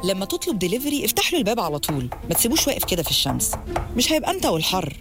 لما تطلب دليفري افتح له الباب على طول ما تسيبوش واقف كده في الشمس مش هيبقى انت والحر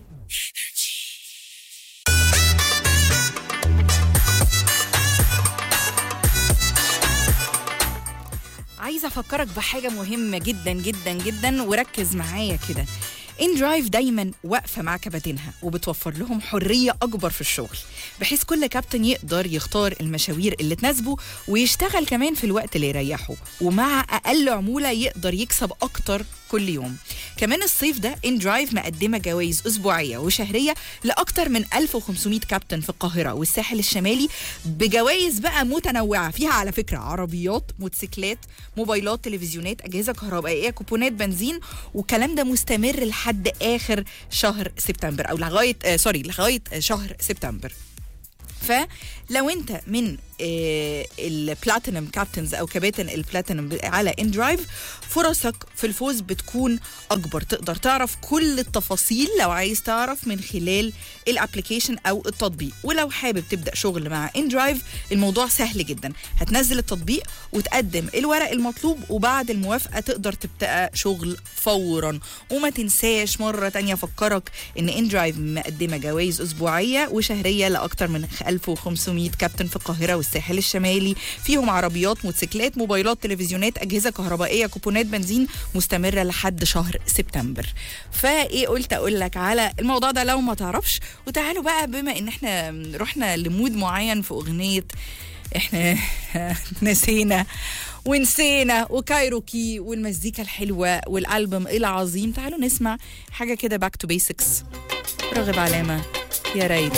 عايزه افكرك بحاجه مهمه جدا جدا جدا وركز معايا كده ان درايف دايما واقفه مع كباتنها وبتوفر لهم حريه اكبر في الشغل بحيث كل كابتن يقدر يختار المشاوير اللي تناسبه ويشتغل كمان في الوقت اللي يريحه ومع اقل عموله يقدر يكسب اكتر كل يوم كمان الصيف ده ان درايف مقدمه جوائز اسبوعيه وشهريه لاكتر من 1500 كابتن في القاهره والساحل الشمالي بجوائز بقى متنوعه فيها على فكره عربيات موتوسيكلات موبايلات تلفزيونات اجهزه كهربائيه كوبونات بنزين والكلام ده مستمر لحد اخر شهر سبتمبر او لغايه آه سوري لغايه شهر سبتمبر فلو انت من آه البلاتينم كابتنز او كباتن البلاتينم على ان درايف فرصك في الفوز بتكون اكبر تقدر تعرف كل التفاصيل لو عايز تعرف من خلال الابلكيشن او التطبيق ولو حابب تبدا شغل مع ان درايف الموضوع سهل جدا هتنزل التطبيق وتقدم الورق المطلوب وبعد الموافقه تقدر تبدا شغل فورا وما تنساش مره تانية افكرك ان ان درايف مقدمه جوائز اسبوعيه وشهريه لاكثر من 1500 كابتن في القاهره والساحل الشمالي فيهم عربيات موتوسيكلات موبايلات تلفزيونات اجهزه كهربائيه كوبونات بنزين مستمره لحد شهر سبتمبر فايه قلت اقول لك على الموضوع ده لو ما تعرفش وتعالوا بقى بما ان احنا رحنا لمود معين في اغنيه احنا نسينا ونسينا وكايروكي والمزيكا الحلوه والالبوم العظيم تعالوا نسمع حاجه كده باك تو بيسكس راغب علامه يا ريت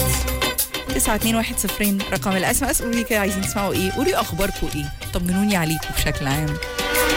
921 رقم الاس ام اس قولوا لي كده عايزين تسمعوا ايه قولوا اخباركم ايه طمنوني عليكم بشكل عام